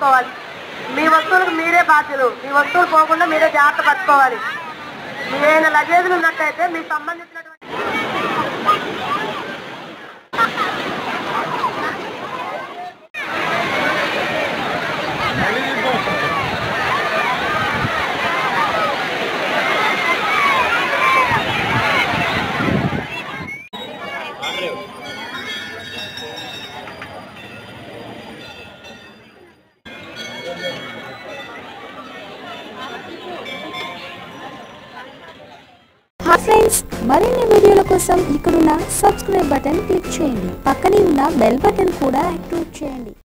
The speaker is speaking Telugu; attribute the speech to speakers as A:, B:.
A: పట్టుకోవాలి మీ వస్తువులకు మీరే బాధ్యులు మీ వస్తువులు పోకుండా మీరే జాగ్రత్త పట్టుకోవాలి మీ ఏమైనా లగేజ్లు ఉన్నట్టయితే మీకు సంబంధించినటువంటి
B: హాయ్ ఫ్రెండ్స్ మరిన్ని వీడియోల కోసం ఇక్కడున్న సబ్స్క్రైబ్ బటన్ క్లిక్ చేయండి పక్కనే ఉన్న బెల్ బటన్ కూడా యాక్టివేట్ చేయండి